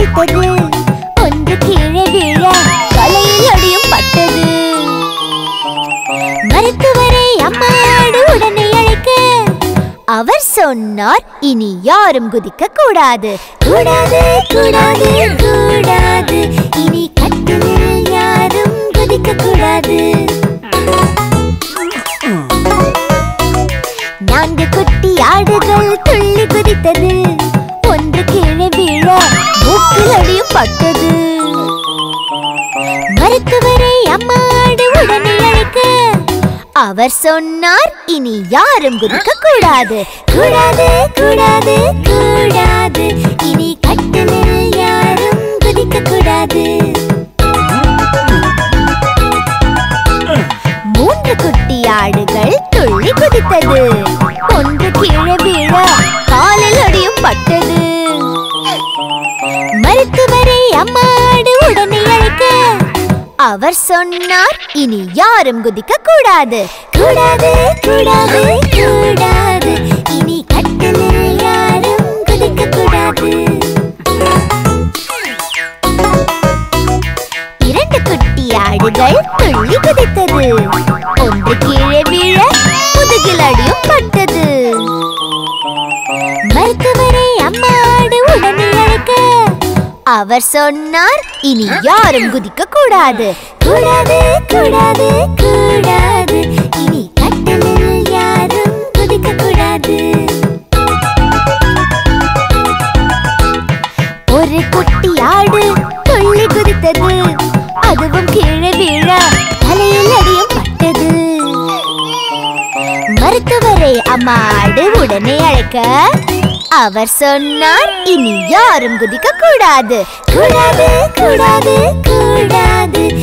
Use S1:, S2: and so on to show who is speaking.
S1: குதித்தது ஒன்று கீழே விழ தலையில் அடியும் பட்டது மருத்துவரை அம்மாடு உடனே அழைக்க அவர் சொன்னார் இனி யாரும் குதிக்க கூடாது கூடாது கூடாது கூடாது இனி கட்டிலில் யாரும் குதிக்க கூடாது நான்கு குட்டி ஆடுகள் துள்ளி குதித்தது ஒன்று கீழே விழ மூக்கில் அடியும் பட்டது மருத்துவரை அம்மாடு உடனே அழைக்க அவர் சொன்னார் இனி யாரும் குதிக்க கூடாது கூடாது கூடாது கூடாது இனி கட்டிலில் யாரும் குதிக்க கூடாது மூன்று குட்டி ஆடுகள் துள்ளி குதித்தது ஒன்று கீழே விழ காலில் அடியும் பட்டது மருத்துவரை அம்மாடு உடனே அழைக்க அவர் சொன்னார் இனி யாரும் குதிக்க கூடாது கூடாது கூடாது கூடாது இனி கட்டிலில் யாரும் குதிக்க கூடாது இரண்டு குட்டி ஆடுகள் துள்ளி குதித்தது ஒன்று கீழே விழ முதுகில் அடியும் பட்டது மருத்துவரை அம்மாடு உடனே அழைக்க அவர் சொன்னார் இனி யாரும் குதிக்க கூடாது கூடாது கூடாது கூடாது இனி கட்டலில் யாரும் குதிக்க கூடாது ஒரு குட்டி ஆடு துள்ளி குதித்தது அதுவும் கீழே விழ தலையில் அடியும் பட்டது மருத்துவரை அம்மாடு உடனே அழைக்க அவர் சொன்னார் இனி யாரும் குதிக்க கூடாது கூடாது கூடாது கூடாது